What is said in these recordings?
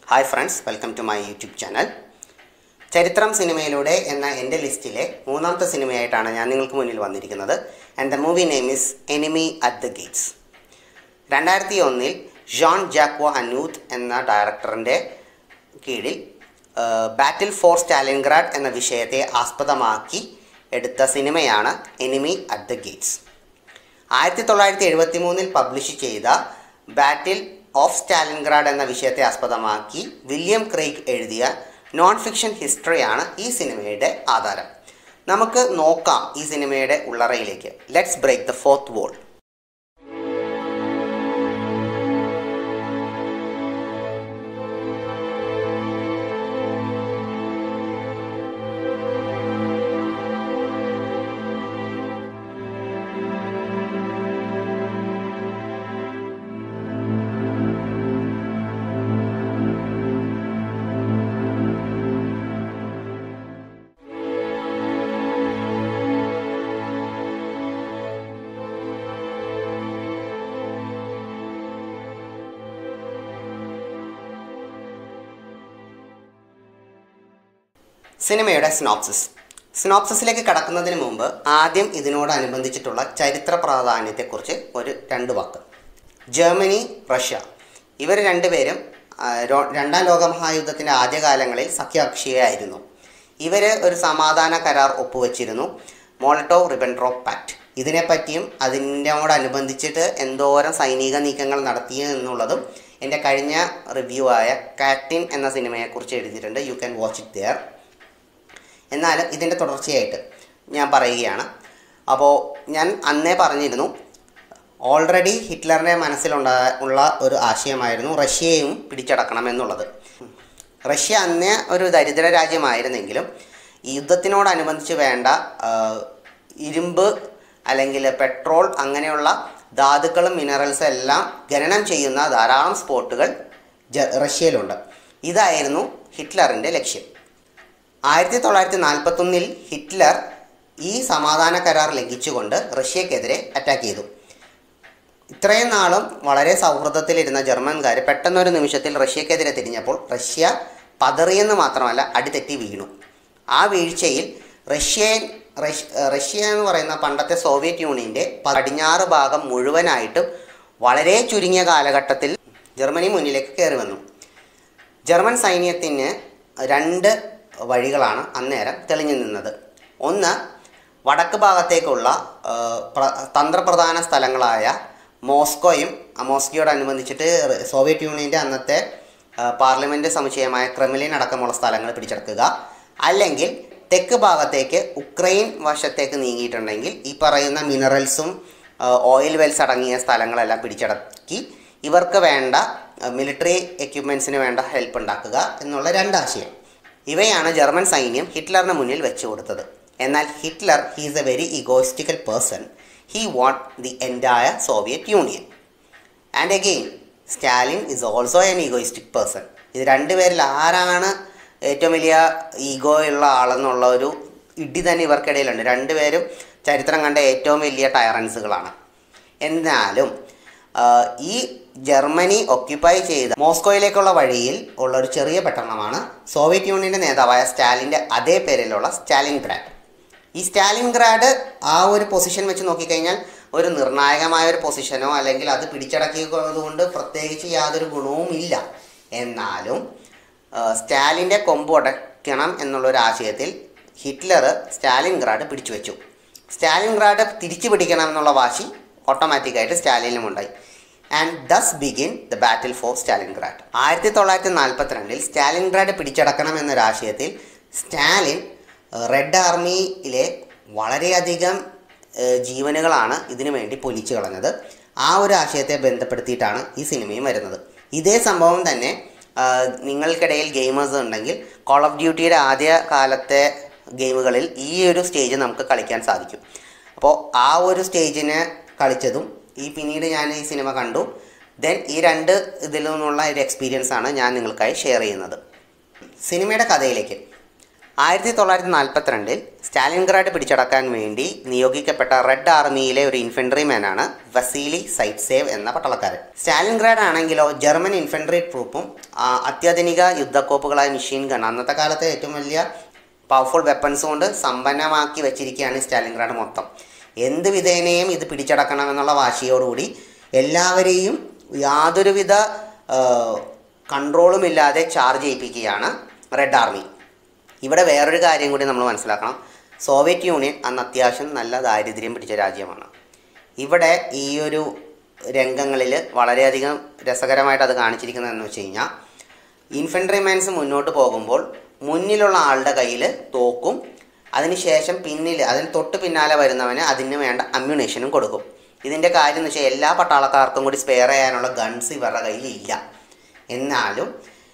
hi friends welcome to my YouTube channel ചരിത്രം സിനിമയിലൂടെ എന്ന എൻ്റെ ലിസ്റ്റിലെ മൂന്നാമത്തെ സിനിമയായിട്ടാണ് ഞാൻ നിങ്ങൾക്ക് മുന്നിൽ വന്നിരിക്കുന്നത് and the movie name is enemy at the gates രണ്ടായിരത്തി ഒന്നിൽ ജോൺ ജാക്വ അനൂത്ത് എന്ന ഡയറക്ടറിൻ്റെ കീഴിൽ ബാറ്റിൽ ഫോർ സ്റ്റാലിൻഗ്രാഡ് എന്ന വിഷയത്തെ ആസ്പദമാക്കി എടുത്ത സിനിമയാണ് എനിമി അറ്റ് ദ ഗേറ്റ്സ് ആയിരത്തി തൊള്ളായിരത്തി എഴുപത്തി മൂന്നിൽ പബ്ലിഷ് ചെയ്ത ബാറ്റിൽ ഓഫ് സ്റ്റാലിൻഗ്രാഡ് എന്ന വിഷയത്തെ ആസ്പദമാക്കി വില്യം ക്രെയ്ഗ് എഴുതിയ നോൺ ഫിക്ഷൻ ഹിസ്റ്ററിയാണ് ഈ സിനിമയുടെ ആധാരം നമുക്ക് നോക്കാം ഈ സിനിമയുടെ ഉള്ളറയിലേക്ക് let's break the fourth wall സിനിമയുടെ സ്നോപ്സിസ് സ്നോപ്സിസിലേക്ക് കടക്കുന്നതിന് മുമ്പ് ആദ്യം ഇതിനോടനുബന്ധിച്ചിട്ടുള്ള ചരിത്ര പ്രാധാന്യത്തെക്കുറിച്ച് ഒരു രണ്ട് വാക്ക് ജർമ്മനി റഷ്യ ഇവർ രണ്ടുപേരും ആ, രോ- രണ്ടാം ലോകമഹായുദ്ധത്തിൻ്റെ ആദ്യകാലങ്ങളിൽ സഖ്യകക്ഷിയായിരുന്നു ഇവർ ഒരു സമാധാന കരാർ ഒപ്പുവെച്ചിരുന്നു മോൾട്ടോ റിബൻട്രോപ്പ് പാക്ട് ഇതിനെപ്പറ്റിയും അതിനോടനുബന്ധിച്ചിട്ട് എന്തോരം സൈനിക നീക്കങ്ങൾ നടത്തി എന്നുള്ളതും എൻ്റെ കഴിഞ്ഞ റിവ്യൂ ആയ കാറ്റിൻ എന്ന സിനിമയെക്കുറിച്ച് എഴുതിയിട്ടുണ്ട് you can watch it there എന്നാൽ ഇതിൻ്റെ തുടർച്ചയായിട്ട് ഞാൻ പറയുകയാണ് അപ്പോൾ ഞാൻ അന്നേ പറഞ്ഞിരുന്നു ഓൾറെഡി ഹിറ്റ്ലറിൻ്റെ മനസ്സിലുണ്ട ഉള്ള ഒരു ആശയമായിരുന്നു റഷ്യയും പിടിച്ചടക്കണം എന്നുള്ളത് റഷ്യ അന്നേ ഒരു ദരിദ്ര രാജ്യമായിരുന്നെങ്കിലും ഈ യുദ്ധത്തിനോടനുബന്ധിച്ച് വേണ്ട ആ, ഇരുമ്പ് അല്ലെങ്കിൽ പെട്രോൾ അങ്ങനെയുള്ള ധാതുക്കളും മിനറൽസും എല്ലാം ഖനനം ചെയ്യുന്ന ധാരാളം സ്പോട്ടുകൾ ജ റഷ്യയിലുണ്ട് ഇതായിരുന്നു ഹിറ്റ്ലറിൻ്റെ ലക്ഷ്യം ആയിരത്തി തൊള്ളായിരത്തി നാൽപ്പത്തൊന്നിൽ ഹിറ്റ്ലർ ഈ സമാധാന കരാർ ലംഘിച്ചുകൊണ്ട് റഷ്യക്കെതിരെ അറ്റാക്ക് ചെയ്തു ഇത്രയും നാളും വളരെ സൗഹൃദത്തിലിരുന്ന ജർമ്മൻകാർ പെട്ടെന്നൊരു നിമിഷത്തിൽ റഷ്യക്കെതിരെ തിരിഞ്ഞപ്പോൾ റഷ്യ പതറിയെന്ന് മാത്രമല്ല അടിതെറ്റി വീണു ആ വീഴ്ചയിൽ റഷ്യൻ റഷ്യ റഷ്യ എന്ന് പറയുന്ന പണ്ടത്തെ സോവിയറ്റ് യൂണിയൻ്റെ പടിഞ്ഞാറ് ഭാഗം മുഴുവനായിട്ടും വളരെ ചുരുങ്ങിയ കാലഘട്ടത്തിൽ ജർമ്മനി മുന്നിലേക്ക് കയറി വന്നു ജർമ്മൻ സൈന്യത്തിന് രണ്ട് വഴികളാണ് അന്നേരം തെളിഞ്ഞു നിന്നത് ഒന്ന് വടക്ക് ഭാഗത്തേക്കുള്ള ആ, പ്ര- തന്ത്രപ്രധാന സ്ഥലങ്ങളായ മോസ്കോയും ആ മോസ്കോയോടനുബന്ധിച്ചിട്ട് റ് സോവിയറ്റ് യൂണിയൻ്റെ അന്നത്തെ ആ, പാർലമെൻറ്റ് സമുച്ചയമായ ക്രെംലിൻ അടക്കമുള്ള സ്ഥലങ്ങൾ പിടിച്ചെടുക്കുക അല്ലെങ്കിൽ തെക്ക് ഭാഗത്തേക്ക് ഉക്രൈൻ വശത്തേക്ക് നീങ്ങിയിട്ടുണ്ടെങ്കിൽ ഈ പറയുന്ന മിനറൽസും ഓയിൽ വെൽസ് അടങ്ങിയ സ്ഥലങ്ങളെല്ലാം പിടിച്ചടക്കി ഇവർക്ക് വേണ്ട മിലിറ്ററി എക്യുപ്മെൻസിന് വേണ്ട ഹെൽപ്പ് ഉണ്ടാക്കുക എന്നുള്ള രണ്ടാശയം ഇവയാണ് ജർമ്മൻ സൈന്യം ഹിറ്റ്ലറിന് മുന്നിൽ വെച്ചു കൊടുത്തത് എന്നാൽ Hitler he's a very egoistical person he want the entire Soviet Union and again Stalin is also an egoistic person ഇത് രണ്ടുപേരിൽ ആരാണ് ഏറ്റവും വലിയ ഈഗോ ഉള്ള ആളെന്നുള്ള ഒരു ഇടി തന്നെ ഇവർക്കിടയിലുണ്ട് രണ്ടുപേരും ചരിത്രം കണ്ട ഏറ്റവും വലിയ ടയറൻസുകളാണ് എന്നാലും ആ, ഈ ജർമ്മനി ഒക്യുപ്പൈ ചെയ്ത മോസ്കോയിലേക്കുള്ള വഴിയിൽ ഉള്ള ഒരു ചെറിയ പട്ടണമാണ് സോവിയറ്റ് യൂണിയൻ്റെ നേതാവായ സ്റ്റാലിൻ്റെ അതേ പേരിലുള്ള സ്റ്റാലിൻഗ്രാഡ് ഈ സ്റ്റാലിൻഗ്രാഡ് ആ ഒരു പൊസിഷൻ വെച്ച് നോക്കിക്കഴിഞ്ഞാൽ ഒരു നിർണായകമായ ഒരു പൊസിഷനോ അല്ലെങ്കിൽ അത് പിടിച്ചടക്കിയത് കൊണ്ട് പ്രത്യേകിച്ച് യാതൊരു ഗുണവും ഇല്ല എന്നാലും ആ, സ്റ്റാലിൻ്റെ കൊമ്പ് ഉടയ്ക്കണം എന്നുള്ളൊരു ആശയത്തിൽ ഹിറ്റ്ലർ സ്റ്റാലിൻഗ്രാഡ് പിടിച്ചു വെച്ചു സ്റ്റാലിൻഗ്രാഡ് തിരിച്ചു പിടിക്കണം എന്നുള്ള വാശി ഓട്ടോമാറ്റിക്കായിട്ട് സ്റ്റാലിനും ഉണ്ടായി and thus begin the battle for Stalingrad ആയിരത്തി തൊള്ളായിരത്തി നാൽപ്പത്തിരണ്ടിൽ സ്റ്റാലിൻഗ്രാഡ് പിടിച്ചടക്കണം എന്നൊരാശയത്തിൽ സ്റ്റാലിൻ റെഡ് ആർമിയിലെ വളരെയധികം ഏഹ്, ജീവനുകളാണ് ഇതിനു വേണ്ടി പൊലിച്ചു കളഞ്ഞത് ആ ഒരു ആശയത്തെ ബന്ധപ്പെടുത്തിയിട്ടാണ് ഈ സിനിമയും വരുന്നത് ഇതേ സംഭവം തന്നെ ആഹ്, നിങ്ങൾക്കിടയിൽ ഗെയിമേഴ്സ് ഉണ്ടെങ്കിൽ കോൾ ഓഫ് ഡ്യൂട്ടിയുടെ ആദ്യ കാലത്തെ ഗെയിമുകളിൽ ഈ ഒരു സ്റ്റേജ് നമുക്ക് കളിക്കാൻ സാധിക്കും അപ്പോൾ ആ ഒരു സ്റ്റേജിന് കളിച്ചതും ഈ പിന്നീട് ഞാൻ ഈ സിനിമ കണ്ടു ദെൻ ഈ രണ്ട് ഇതിൽ നിന്നുള്ള ഒരു എക്സ്പീരിയൻസ് ആണ് ഞാൻ നിങ്ങൾക്കായി ഷെയർ ചെയ്യുന്നത് സിനിമയുടെ കഥയിലേക്ക് ആയിരത്തി തൊള്ളായിരത്തി നാൽപ്പത്തിരണ്ടിൽ സ്റ്റാലിൻഗ്രാഡ് പിടിച്ചടക്കാൻ വേണ്ടി നിയോഗിക്കപ്പെട്ട റെഡ് ആർമിയിലെ ഒരു ഇൻഫൻട്രി മാനാണ് വസീലി സൈറ്റ്സേവ് എന്ന പട്ടാളക്കാരൻ സ്റ്റാലിൻഗ്രാഡ് ആണെങ്കിലോ ജർമ്മൻ ഇൻഫൻട്രി ട്രൂപ്പും ആ, അത്യാധുനിക യുദ്ധക്കോപ്പുകളായ മെഷീൻ ഗൺ അന്നത്തെ കാലത്തെ ഏറ്റവും വലിയ പവർഫുൾ വെപ്പൺസ് കൊണ്ട് സമ്പന്നമാക്കി വെച്ചിരിക്കുകയാണ് സ്റ്റാലിൻഗ്രാഡ് മൊത്തം എന്ത് വിധേനയും ഇത് പിടിച്ചടക്കണമെന്നുള്ള വാശിയോടുകൂടി എല്ലാവരെയും യാതൊരുവിധ കൺട്രോളും ഇല്ലാതെ ചാർജ് ചെയ്യിപ്പിക്കുകയാണ് റെഡ് ആർമി ഇവിടെ വേറൊരു കാര്യം കൂടി നമ്മൾ മനസ്സിലാക്കണം സോവിയറ്റ് യൂണിയൻ അന്ന് അത്യാവശ്യം നല്ല ദാരിദ്ര്യം പിടിച്ച രാജ്യമാണ് ഇവിടെ ഈ ഒരു രംഗങ്ങളിൽ വളരെയധികം രസകരമായിട്ട് അത് കാണിച്ചിരിക്കുന്നതെന്ന് വെച്ച് കഴിഞ്ഞാൽ ഇൻഫൻട്രിമാൻസ് മുന്നോട്ട് പോകുമ്പോൾ മുന്നിലുള്ള ആളുടെ കയ്യിൽ തോക്കും അതിനുശേഷം പിന്നിൽ അതിന് തൊട്ട് പിന്നാലെ വരുന്നവന് അതിന് വേണ്ട അമ്യുണേഷനും കൊടുക്കും ഇതിൻ്റെ കാര്യം എന്ന് വെച്ചാൽ എല്ലാ പട്ടാളക്കാർക്കും കൂടി സ്പെയർ ചെയ്യാനുള്ള ഗൺസ് ഇവരുടെ കയ്യിൽ ഇല്ല എന്നാലും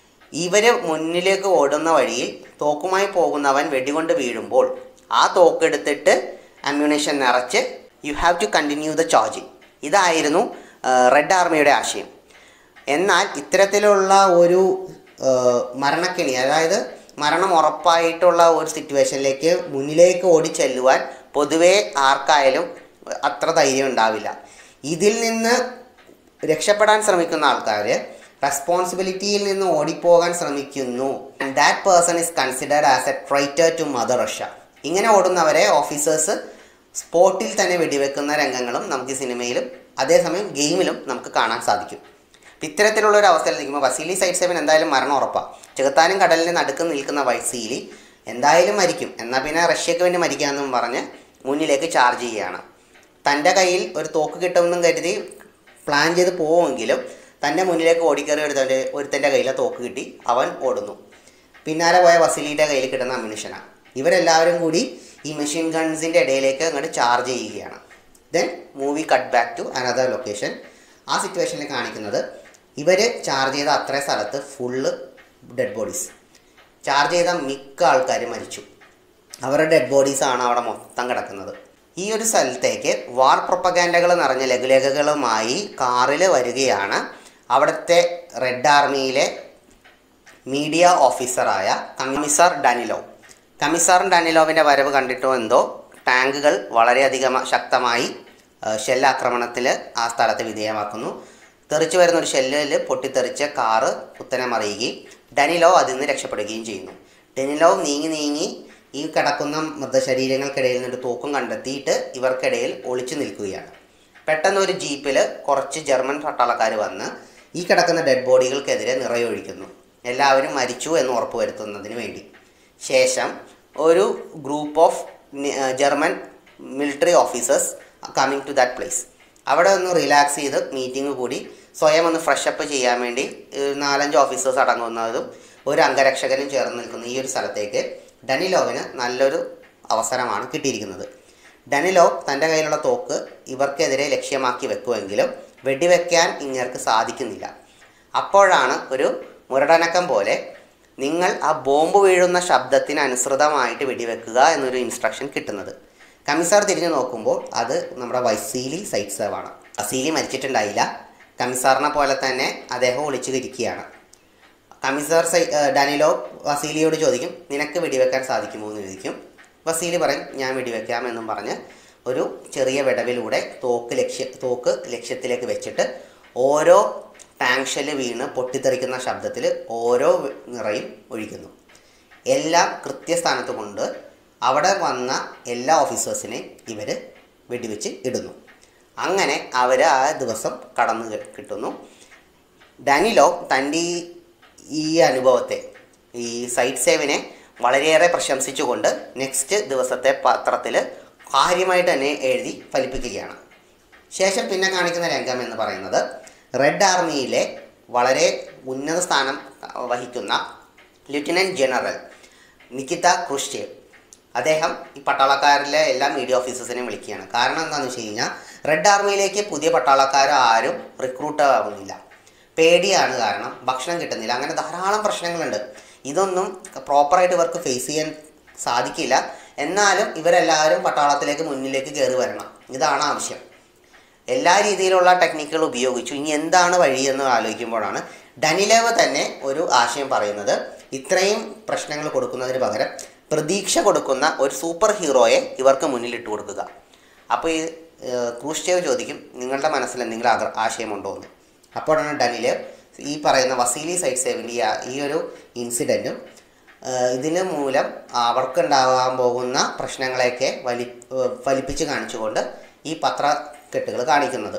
ഇവർ മുന്നിലേക്ക് ഓടുന്ന വഴിയിൽ തോക്കുമായി പോകുന്നവൻ വെടികൊണ്ട് വീഴുമ്പോൾ ആ തോക്കെടുത്തിട്ട് അമ്യുണേഷൻ നിറച്ച് you have to continue the charging ഇതായിരുന്നു റെഡ് ആർമിയുടെ ആശയം എന്നാൽ ഇത്തരത്തിലുള്ള ഒരു ആ, മരണക്കെണി അതായത് മരണം ഉറപ്പായിട്ടുള്ള ഒരു സിറ്റുവേഷനിലേക്ക് മുന്നിലേക്ക് ഓടി ചെല്ലുവാൻ പൊതുവേ ആർക്കായാലും അത്ര ധൈര്യം ഉണ്ടാവില്ല ഇതിൽ നിന്ന് രക്ഷപ്പെടാൻ ശ്രമിക്കുന്ന ആൾക്കാർ റെസ്പോൺസിബിലിറ്റിയിൽ നിന്ന് ഓടിപ്പോകാൻ ശ്രമിക്കുന്നു and that person is considered as a traitor to mother Russia ഇങ്ങനെ ഓടുന്നവരെ ഓഫീസേഴ്സ് സ്പോട്ടിൽ തന്നെ വെടിവെക്കുന്ന രംഗങ്ങളും നമുക്ക് ഈ സിനിമയിലും അതേസമയം ഗെയിമിലും നമുക്ക് കാണാൻ സാധിക്കും അപ്പം ഇത്തരത്തിലുള്ള ഒരു അവസ്ഥയിൽ നിൽക്കുമ്പോൾ വസീലി സൈഡ് സെവൻ എന്തായാലും മരണം ഉറപ്പാണ് ചെകുത്താനും കടലിന് നടുക്ക് നിൽക്കുന്ന വസീലി എന്തായാലും മരിക്കും എന്നാൽ പിന്നെ റഷ്യക്ക് വേണ്ടി മരിക്കാമെന്നും പറഞ്ഞ് മുന്നിലേക്ക് ചാർജ് ചെയ്യുകയാണ് തൻ്റെ കയ്യിൽ ഒരു തോക്ക് കിട്ടുമെന്നും കരുതി പ്ലാൻ ചെയ്ത് പോവുമെങ്കിലും തൻ്റെ മുന്നിലേക്ക് ഓടിക്കയറി ഒരുത്തൻ്റെ ഒരുത്തൻ്റെ കയ്യിലെ തോക്ക് കിട്ടി അവൻ ഓടുന്നു പിന്നാലെ പോയ വസീലിയുടെ കയ്യിൽ കിട്ടുന്ന അമ്യൂണിഷനാണ് ഇവരെല്ലാവരും കൂടി ഈ മെഷീൻ ഗൺസിൻ്റെ ഇടയിലേക്ക് അങ്ങോട്ട് ചാർജ് ചെയ്യുകയാണ് then movie cut back to another location ആ സിറ്റുവേഷനിൽ കാണിക്കുന്നത് ഇവർ ചാർജ് ചെയ്ത അത്രയും സ്ഥലത്ത് ഫുള്ള് ഡെഡ് ബോഡീസ് ചാർജ് ചെയ്ത മിക്ക ആൾക്കാരും മരിച്ചു അവരുടെ ഡെഡ് ബോഡീസാണ് അവിടെ മൊത്തം കിടക്കുന്നത് ഈ ഒരു സ്ഥലത്തേക്ക് വാർ പ്രൊപ്പഗാൻഡകൾ നിറഞ്ഞ ലഘുലേഖകളുമായി കാറിൽ വരികയാണ് അവിടുത്തെ റെഡ് ആർമിയിലെ മീഡിയ ഓഫീസറായ കമ്മിസാർ ഡാനിലോ കമ്മിസാർ ഡാനിലോവിൻ്റെ വരവ് കണ്ടിട്ടോ എന്തോ ടാങ്കുകൾ വളരെയധികം ശക്തമായി ഷെല്ലാക്രമണത്തിൽ ആ സ്ഥലത്ത് വിധേയമാക്കുന്നു തെറിച്ചു വരുന്ന ഒരു ഷെല്ലിൽ പൊട്ടിത്തെറിച്ച് കാറ് കുത്തനെ മറിയുകയും ഡനിലോ അതിൽ നിന്ന് രക്ഷപ്പെടുകയും ചെയ്യുന്നു ഡനിലോ നീങ്ങി നീങ്ങി ഈ കിടക്കുന്ന മൃതശരീരങ്ങൾക്കിടയിൽ നിന്ന് ഒരു തൂക്കം കണ്ടെത്തിയിട്ട് ഇവർക്കിടയിൽ ഒളിച്ചു നിൽക്കുകയാണ് പെട്ടെന്ന് ഒരു ജീപ്പിൽ കുറച്ച് ജർമ്മൻ പട്ടാളക്കാർ വന്ന് ഈ കിടക്കുന്ന ഡെഡ് ബോഡികൾക്കെതിരെ നിറയൊഴിക്കുന്നു എല്ലാവരും മരിച്ചു എന്ന് ഉറപ്പുവരുത്തുന്നതിന് വേണ്ടി ശേഷം ഒരു group of German military officers coming to that place അവിടെ ഒന്ന് റിലാക്സ് ചെയ്ത് മീറ്റിംഗ് കൂടി സ്വയം ഒന്ന് ഫ്രഷ് അപ്പ് ചെയ്യാൻ വേണ്ടി ഏഹ്, നാലഞ്ച് ഓഫീസേഴ്സ് അടങ്ങുന്നതും ഒരു അംഗരക്ഷകനും ചേർന്ന് നിൽക്കുന്ന ഈ ഒരു സ്ഥലത്തേക്ക് ഡനിലോവിന് നല്ലൊരു അവസരമാണ് കിട്ടിയിരിക്കുന്നത് ഡനിലോ തൻ്റെ കയ്യിലുള്ള തോക്ക് ഇവർക്കെതിരെ ലക്ഷ്യമാക്കി വെക്കുമെങ്കിലും വെടിവെക്കാൻ ഇങ്ങർക്ക് സാധിക്കുന്നില്ല അപ്പോഴാണ് ഒരു മുരടനക്കം പോലെ നിങ്ങൾ ആ ബോംബ് വീഴുന്ന ശബ്ദത്തിന് അനുസൃതമായിട്ട് വെടിവെക്കുക എന്നൊരു ഇൻസ്ട്രക്ഷൻ കിട്ടുന്നത് കമിസാർ തിരിഞ്ഞു നോക്കുമ്പോൾ അത് നമ്മുടെ വൈസീലി സൈറ്റ് സേവ് ആണ് വസീലി മരിച്ചിട്ടുണ്ടായില്ല കമിസാറിനെ പോലെ തന്നെ അദ്ദേഹം ഒളിച്ചു ഇരിക്കുകയാണ് കമിസാർ സൈ ഏഹ് ഡാനിലോ വസീലിയോട് ചോദിക്കും നിനക്ക് വെടിവെക്കാൻ സാധിക്കുമോ എന്ന് ചോദിക്കും വസീലി പറയും ഞാൻ വെടിവെക്കാം എന്നും പറഞ്ഞ് ഒരു ചെറിയ വിടവിലൂടെ തോക്ക് ലക്ഷ്യ തോക്ക് ലക്ഷ്യത്തിലേക്ക് വെച്ചിട്ട് ഓരോ ടാങ്ക് ഷെല്ല് വീണ് പൊട്ടിത്തെറിക്കുന്ന ശബ്ദത്തിൽ ഓരോ നിറയും ഒഴിക്കുന്നു എല്ലാം കൃത്യസ്ഥാനത്ത് കൊണ്ട് അവിടെ വന്ന എല്ലാ ഓഫീസേഴ്സിനെയും ഇവർ വെടിവെച്ച് ഇടുന്നു അങ്ങനെ അവർ ആ ദിവസം കടന്നു കി- കിട്ടുന്നു ഡാനിലോ തൻ്റെ ഈ ഈ അനുഭവത്തെ ഈ സൈറ്റ് സേവിനെ വളരെയേറെ പ്രശംസിച്ചുകൊണ്ട് നെക്സ്റ്റ് ദിവസത്തെ പത്രത്തിൽ കാര്യമായിട്ട് തന്നെ എഴുതി ഫലിപ്പിക്കുകയാണ് ശേഷം പിന്നെ കാണിക്കുന്ന രംഗം എന്ന് പറയുന്നത് റെഡ് ആർമിയിലെ വളരെ ഉന്നത സ്ഥാനം വഹിക്കുന്ന ലിeutenant ജനറൽ നിക്കിത ക്രുഷ്ചേവ് അദ്ദേഹം ഈ പട്ടാളക്കാരിലെ എല്ലാ മീഡിയ ഓഫീസേഴ്സിനെയും വിളിക്കുകയാണ് കാരണം എന്താണെന്ന് വെച്ച് കഴിഞ്ഞാൽ റെഡ് ആർമിയിലേക്ക് പുതിയ പട്ടാളക്കാരോ ആരും റിക്രൂട്ട് ആവുന്നില്ല പേടിയാണ് കാരണം ഭക്ഷണം കിട്ടുന്നില്ല അങ്ങനെ ധാരാളം പ്രശ്നങ്ങളുണ്ട് ഇതൊന്നും പ്രോപ്പറായിട്ട് ഇവർക്ക് ഫേസ് ചെയ്യാൻ സാധിക്കില്ല എന്നാലും ഇവരെല്ലാവരും പട്ടാളത്തിലേക്ക് മുന്നിലേക്ക് കയറി വരണം ഇതാണ് ആവശ്യം എല്ലാ രീതിയിലുള്ള ടെക്നിക്കുകൾ ഉപയോഗിച്ചു ഇനി എന്താണ് വഴിയെന്ന് ആലോചിക്കുമ്പോഴാണ് ഡനിലേവ് തന്നെ ഒരു ആശയം പറയുന്നത് ഇത്രയും പ്രശ്നങ്ങൾ കൊടുക്കുന്നതിന് പകരം പ്രതീക്ഷ കൊടുക്കുന്ന ഒരു സൂപ്പർ ഹീറോയെ ഇവർക്ക് മുന്നിൽ ഇട്ട് കൊടുക്കുക അപ്പോൾ ഈ ഏഹ്, ക്രൂഷ്ചേവ് ചോദിക്കും നിങ്ങളുടെ മനസ്സിൽ എന്തെങ്കിലും ആഗ്ര ആശയമുണ്ടോ എന്ന് അപ്പോഴാണ് ഡനില് ഈ പറയുന്ന വസീലി സൈഡ്സേവിൻ്റെ ഈ ആ- ഈ ഒരു ഇൻസിഡൻറ്റും ഇതിന് മൂലം അവർക്കുണ്ടാകാൻ പോകുന്ന പ്രശ്നങ്ങളെയൊക്കെ വലി ഏഹ്, വലിപ്പിച്ച് കാണിച്ചുകൊണ്ട് ഈ പത്രക്കെട്ടുകൾ കാണിക്കുന്നത്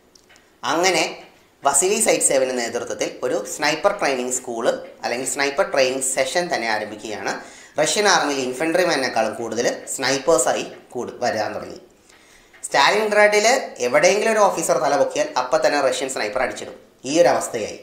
അങ്ങനെ വസീലി സൈറ്റ് സേവൻ്റെ നേതൃത്വത്തിൽ ഒരു സ്നൈപ്പർ ട്രെയിനിങ് സ്കൂള് അല്ലെങ്കിൽ സ്നൈപ്പർ ട്രെയിനിങ് സെഷൻ തന്നെ ആരംഭിക്കുകയാണ് റഷ്യൻ ആർമിയിൽ ഇൻഫൻട്രിമാനേക്കാളും കൂടുതൽ സ്നൈപ്പേഴ്സായി കൂടി വരാൻ തുടങ്ങി സ്റ്റാലിൻ ഗ്രാഡിൽ എവിടെയെങ്കിലും ഒരു ഓഫീസർ തല പൊക്കിയാൽ അപ്പം തന്നെ റഷ്യൻ സ്നൈപ്പർ അടിച്ചിടും ഈ ഒരു അവസ്ഥയായി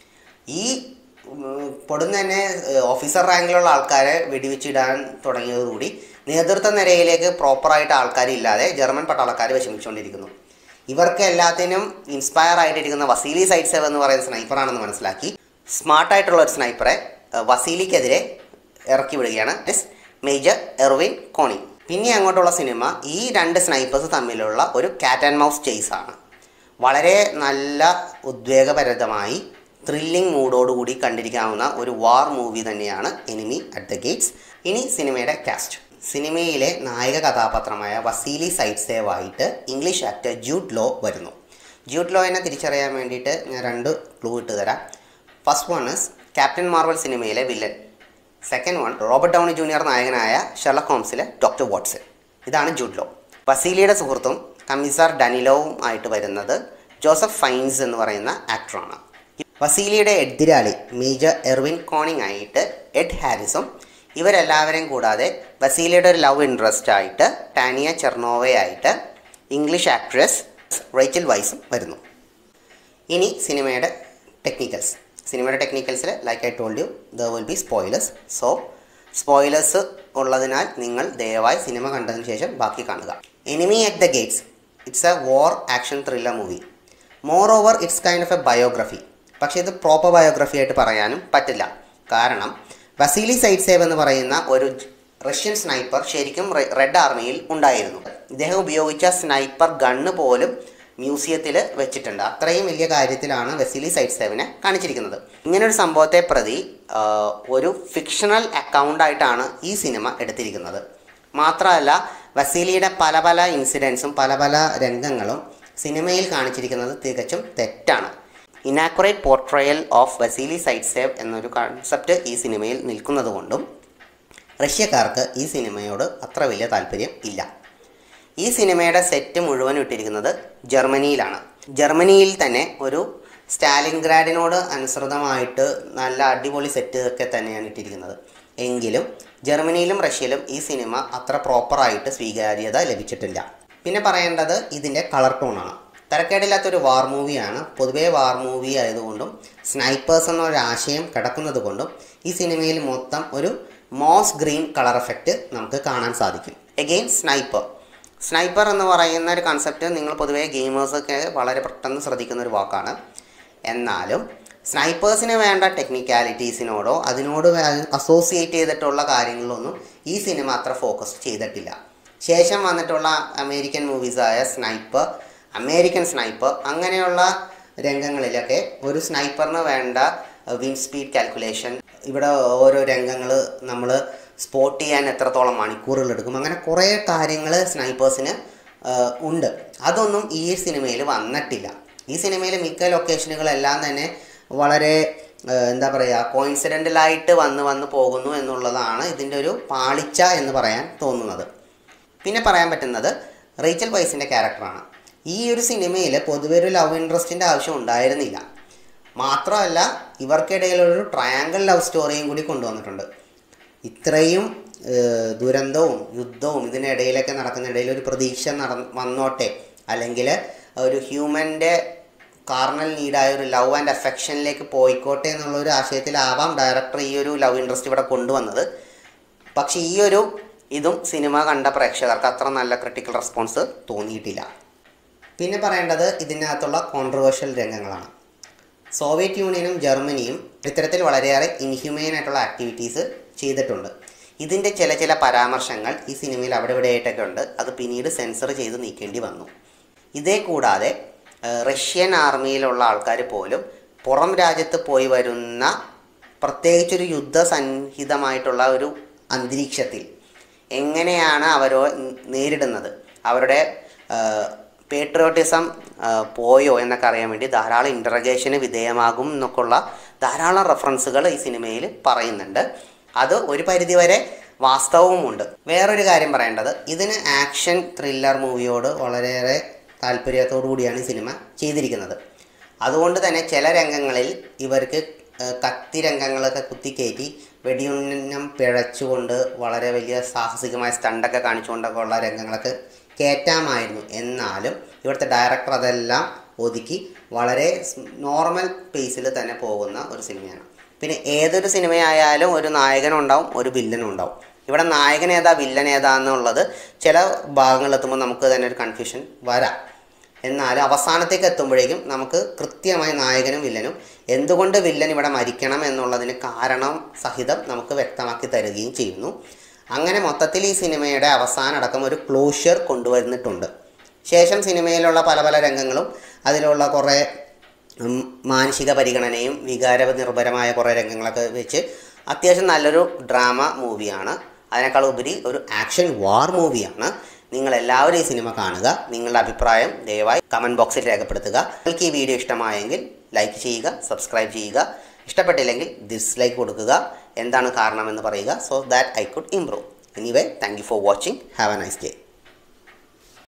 ഈ ഉം, പൊടുന്ന തന്നെ ഏഹ്, ഓഫീസർ റാങ്കിലുള്ള ആൾക്കാരെ വെടിവെച്ചിടാൻ തുടങ്ങിയതോടുകൂടി നേതൃത്വ നിരയിലേക്ക് പ്രോപ്പറായിട്ട് ആൾക്കാരില്ലാതെ ജർമ്മൻ പട്ടാളക്കാർ വിഷമിച്ചുകൊണ്ടിരിക്കുന്നു ഇവർക്ക് എല്ലാത്തിനും ഇൻസ്പയർ ആയിട്ടിരിക്കുന്ന വസീലി സൈറ്റ്സേവ് എന്ന് പറയുന്ന സ്നൈപ്പറാണെന്ന് മനസ്സിലാക്കി സ്മാർട്ടായിട്ടുള്ള ഒരു സ്നൈപ്പറെ ഏഹ്, വസീലിക്കെതിരെ ഇറക്കി വിടുകയാണ് ദിസ് മേജർ എർവിൻ കോണി പിന്നെ അങ്ങോട്ടുള്ള സിനിമ ഈ രണ്ട് സ്നൈപ്പേഴ്സ് തമ്മിലുള്ള ഒരു കാറ്റ് ആൻഡ് മൗസ് ചേസ് ആണ് വളരെ നല്ല ഉദ്വേഗപരതമായി ത്രില്ലിംഗ് മൂഡോടുകൂടി കണ്ടിരിക്കാവുന്ന ഒരു വാർ മൂവി തന്നെയാണ് എനിമി അറ്റ് ദ ഗേറ്റ്സ് ഇനി സിനിമയുടെ കാസ്റ്റ് സിനിമയിലെ നായക കഥാപാത്രമായ വസീലി സൈറ്റ്സേവ് ആയിട്ട് ഇംഗ്ലീഷ് ആക്ടർ ജൂഡ് ലോ വരുന്നു ജൂഡ് ലോയിനെ തിരിച്ചറിയാൻ വേണ്ടിയിട്ട് ഞാൻ രണ്ട് ക്ലൂ ഇട്ട് തരാം first one is Captain Marvel സിനിമയിലെ villain second one Robert Downey junior നായകനായ ഷെർലക് ഹോംസിലെ ഡോക്ടർ വാട്സൺ ഇതാണ് ജൂഡ് ലോ വസീലിയുടെ സുഹൃത്തും കമ്മിസാർ ഡനിലോവും ആയിട്ട് വരുന്നത് ജോസഫ് ഫൈൻസ് എന്ന് പറയുന്ന ആക്ടറാണ് വസീലിയുടെ എതിരാളി മേജർ എർവിൻ കോണിംഗ് ആയിട്ട് എഡ് ഹാരിസും ഇവരെല്ലാവരെയും കൂടാതെ വസീലിയുടെ ഒരു ലവ് ഇൻട്രസ്റ്റ് ആയിട്ട് ടാനിയ ചെർണോവയായിട്ട് ഇംഗ്ലീഷ് ആക്ട്രസ് റേച്ചൽ വൈസും വരുന്നു ഇനി സിനിമയുടെ ടെക്നിക്കൽസ് സിനിമയുടെ ടെക്നിക്കൽസിൽ like I told you there will be spoilers so spoilers ഉള്ളതിനാൽ നിങ്ങൾ ദയവായി സിനിമ കണ്ടതിന് ശേഷം ബാക്കി കാണുക enemy at the gates it's a war action thriller movie moreover it's kind of a biography പക്ഷേ ഇത് പ്രോപ്പർ ബയോഗ്രഫി ആയിട്ട് പറയാനും പറ്റില്ല കാരണം വസീലി സൈറ്റ്സേവ് എന്ന് പറയുന്ന ഒരു റഷ്യൻ സ്നൈപ്പർ ശരിക്കും റെ- റെഡ് ആർമിയിൽ ഉണ്ടായിരുന്നു ഇദ്ദേഹം ഉപയോഗിച്ച സ്നൈപ്പർ ഗണ്ണ് പോലും മ്യൂസിയത്തിൽ വെച്ചിട്ടുണ്ട് അത്രയും വലിയ കാര്യത്തിലാണ് വെസിലി സൈറ്റ് സേവനെ കാണിച്ചിരിക്കുന്നത് ഇങ്ങനൊരു സംഭവത്തെ പ്രതി ആ, ഒരു ഫിക്ഷണൽ അക്കൗണ്ടായിട്ടാണ് ഈ സിനിമ എടുത്തിരിക്കുന്നത് മാത്രമല്ല വസീലിയുടെ പല പല ഇൻസിഡൻസും പല പല രംഗങ്ങളും സിനിമയിൽ കാണിച്ചിരിക്കുന്നത് തികച്ചും തെറ്റാണ് inaccurate portrayal of Vasily Zaitsev എന്നൊരു കൺസെപ്റ്റ് ഈ സിനിമയിൽ നിൽക്കുന്നത് കൊണ്ടും റഷ്യക്കാർക്ക് ഈ സിനിമയോട് അത്ര വലിയ താല്പര്യം ഇല്ല ഈ സിനിമയുടെ സെറ്റ് മുഴുവൻ ഇട്ടിരിക്കുന്നത് ജർമ്മനിയിലാണ് ജർമ്മനിയിൽ തന്നെ ഒരു സ്റ്റാലിൻഗ്രാഡിനോട് അനുസൃതമായിട്ട് നല്ല അടിപൊളി സെറ്റ് ഒക്കെ തന്നെയാണ് ഇട്ടിരിക്കുന്നത് എങ്കിലും ജർമ്മനിയിലും റഷ്യയിലും ഈ സിനിമ അത്ര പ്രോപ്പറായിട്ട് സ്വീകാര്യത ലഭിച്ചിട്ടില്ല പിന്നെ പറയേണ്ടത് ഇതിൻ്റെ കളർ ടോണാണ് തരക്കേടില്ലാത്തൊരു വാർ മൂവിയാണ് പൊതുവേ വാർ മൂവി ആയതുകൊണ്ടും സ്നൈപ്പേഴ്സ് എന്നൊരു ആശയം കിടക്കുന്നത് കൊണ്ടും ഈ സിനിമയിൽ മൊത്തം ഒരു മോസ് ഗ്രീൻ കളർ എഫക്റ്റ് നമുക്ക് കാണാൻ സാധിക്കും എഗെയിൻ സ്നൈപ്പർ സ്നൈപ്പർ എന്ന് പറയുന്ന ഒരു കൺസെപ്റ്റ് നിങ്ങൾ പൊതുവേ ഗെയിമേഴ്സൊക്കെ വളരെ പെട്ടെന്ന് ശ്രദ്ധിക്കുന്ന ഒരു വാക്കാണ് എന്നാലും സ്നൈപ്പേഴ്സിന് വേണ്ട ടെക്നിക്കാലിറ്റീസിനോടോ അതിനോട് അസോസിയേറ്റ് ചെയ്തിട്ടുള്ള കാര്യങ്ങളിലൊന്നും ഈ സിനിമ അത്ര ഫോക്കസ് ചെയ്തിട്ടില്ല ശേഷം വന്നിട്ടുള്ള അമേരിക്കൻ മൂവീസായ സ്നൈപ്പർ അമേരിക്കൻ സ്നൈപ്പർ അങ്ങനെയുള്ള രംഗങ്ങളിലൊക്കെ ഒരു സ്നൈപ്പറിന് വേണ്ട വിൻ സ്പീഡ് കാൽക്കുലേഷൻ ഇവിടെ ഓരോ രംഗങ്ങൾ നമ്മൾ സ്പോട്ട് ചെയ്യാൻ എത്രത്തോളം മണിക്കൂറുകൾ എടുക്കും അങ്ങനെ കുറേ കാര്യങ്ങൾ സ്നൈപ്പേഴ്സിന് ഉണ്ട് അതൊന്നും ഈ സിനിമയിൽ വന്നിട്ടില്ല ഈ സിനിമയിൽ മിക്ക ലൊക്കേഷനുകളെല്ലാം തന്നെ വളരെ ഏഹ്, എന്താ പറയുക കോയിൻസിഡൻ്റലായിട്ട് വന്ന് വന്ന് പോകുന്നു എന്നുള്ളതാണ് ഇതിൻ്റെ ഒരു പാളിച്ച എന്ന് പറയാൻ തോന്നുന്നത് പിന്നെ പറയാൻ പറ്റുന്നത് റേച്ചൽ വൈസിൻ്റെ ക്യാരക്ടറാണ് ഈ ഒരു സിനിമയിൽ പൊതുവെ ഒരു ലവ് ഇൻട്രസ്റ്റിൻ്റെ ആവശ്യം ഉണ്ടായിരുന്നില്ല മാത്രമല്ല ഇവർക്കിടയിലൊരു ട്രയാങ്കിൾ ലവ് സ്റ്റോറിയും കൂടി കൊണ്ടുവന്നിട്ടുണ്ട് ഇത്രയും ഏഹ്, ദുരന്തവും യുദ്ധവും ഇതിനിടയിലൊക്കെ നടക്കുന്നിടയിൽ ഒരു പ്രതീക്ഷ നട വന്നോട്ടെ അല്ലെങ്കിൽ ഒരു ഹ്യൂമൻ്റെ കാർണൽ നീഡായ ഒരു ലവ് ആൻഡ് അഫെക്ഷനിലേക്ക് പോയിക്കോട്ടെ എന്നുള്ള ഒരു ആശയത്തിലാവാം ഡയറക്ടർ ഈ ഒരു ലവ് ഇൻട്രസ്റ്റ് ഇവിടെ കൊണ്ടുവന്നത് പക്ഷേ ഈ ഒരു ഇതും സിനിമ കണ്ട പ്രേക്ഷകർക്ക് അത്ര നല്ല ക്രിട്ടിക്കൽ റെസ്പോൺസ് തോന്നിയിട്ടില്ല പിന്നെ പറയേണ്ടത് ഇതിനകത്തുള്ള കോൺട്രവേഴ്ഷ്യൽ രംഗങ്ങളാണ് സോവിയറ്റ് യൂണിയനും ജർമ്മനിയും ഇത്തരത്തിൽ വളരെയേറെ ഇൻഹ്യൂമെയിൻ ആയിട്ടുള്ള ആക്ടിവിറ്റീസ് ചെയ്തിട്ടുണ്ട് ഇതിൻ്റെ ചില ചില പരാമർശങ്ങൾ ഈ സിനിമയിൽ അവിടെ ഇവിടെ ആയിട്ടൊക്കെ ഉണ്ട് അത് പിന്നീട് സെൻസർ ചെയ്ത് നീക്കേണ്ടി വന്നു ഇതേ കൂടാതെ ഏഹ്, റഷ്യൻ ആർമിയിലുള്ള ആൾക്കാർ പോലും പുറം രാജ്യത്ത് പോയി വരുന്ന പ്രത്യേകിച്ചൊരു യുദ്ധസന്നിഹിതമായിട്ടുള്ള ഒരു അന്തരീക്ഷത്തിൽ എങ്ങനെയാണ് അവരോ നേരിടുന്നത് അവരുടെ പേട്രിയോട്ടിസം പോയോ എന്നൊക്കെ അറിയാൻ വേണ്ടി ധാരാളം ഇൻ്ററഗേഷന് വിധേയമാകും എന്നൊക്കെയുള്ള ധാരാളം റെഫറൻസുകൾ ഈ സിനിമയിൽ പറയുന്നുണ്ട് അത് ഒരു പരിധിവരെ വാസ്തവവുമുണ്ട് വേറൊരു കാര്യം പറയേണ്ടത് ഇതിന് ആക്ഷൻ ത്രില്ലർ മൂവിയോട് വളരെയേറെ താല്പര്യത്തോടു കൂടിയാണ് ഈ സിനിമ ചെയ്തിരിക്കുന്നത് അതുകൊണ്ട് തന്നെ ചില രംഗങ്ങളിൽ ഇവർക്ക് ഏഹ്, കത്തി രംഗങ്ങളൊക്കെ കുത്തിക്കയറ്റി വെടിയുന്നം പിഴച്ചുകൊണ്ട് വളരെ വലിയ സാഹസികമായ സ്റ്റണ്ടൊക്കെ കാണിച്ചുകൊണ്ടൊക്കെ ഉള്ള രംഗങ്ങളൊക്കെ കയറ്റാമായിരുന്നു എന്നാലും ഇവിടുത്തെ ഡയറക്ടർ അതെല്ലാം ഒതുക്കി വളരെ നോർമൽ പേസിൽ തന്നെ പോകുന്ന ഒരു സിനിമയാണ് പിന്നെ ഏതൊരു സിനിമയായാലും ഒരു നായകനുണ്ടാവും ഒരു വില്ലനും ഉണ്ടാവും ഇവിടെ നായകൻ ഏതാ വില്ലൻ ഏതാ എന്നുള്ളത് ചില ഭാഗങ്ങളിലെത്തുമ്പോൾ നമുക്ക് തന്നെ ഒരു കൺഫ്യൂഷൻ വരാം എന്നാൽ അവസാനത്തേക്ക് എത്തുമ്പോഴേക്കും നമുക്ക് കൃത്യമായി നായകനും വില്ലനും എന്തുകൊണ്ട് വില്ലൻ ഇവിടെ മരിക്കണം എന്നുള്ളതിന് കാരണം സഹിതം നമുക്ക് വ്യക്തമാക്കി തരികയും ചെയ്യുന്നു അങ്ങനെ മൊത്തത്തിൽ ഈ സിനിമയുടെ അവസാനടക്കം ഒരു ക്ലോഷ്യർ കൊണ്ടുവന്നിട്ടുണ്ട് ശേഷം സിനിമയിലുള്ള പല പല രംഗങ്ങളും അതിലുള്ള കുറേ ഉം, മാനസിക പരിഗണനയും വികാര നിർഭരമായ കുറേ രംഗങ്ങളൊക്കെ വെച്ച് അത്യാവശ്യം നല്ലൊരു ഡ്രാമ മൂവിയാണ് അതിനേക്കാൾ ഉപരി ഒരു ആക്ഷൻ വാർ മൂവിയാണ് നിങ്ങൾ എല്ലാവരും ഈ സിനിമ കാണുക നിങ്ങളുടെ അഭിപ്രായം ദയവായി കമൻറ്റ് ബോക്സിൽ രേഖപ്പെടുത്തുക നിങ്ങൾക്ക് ഈ വീഡിയോ ഇഷ്ടമായെങ്കിൽ ലൈക്ക് ചെയ്യുക സബ്സ്ക്രൈബ് ചെയ്യുക ഇഷ്ടപ്പെട്ടില്ലെങ്കിൽ ഡിസ്ലൈക്ക് കൊടുക്കുക എന്താണ് കാരണമെന്ന് പറയുക so that I could improve anyway thank you for watching have a nice day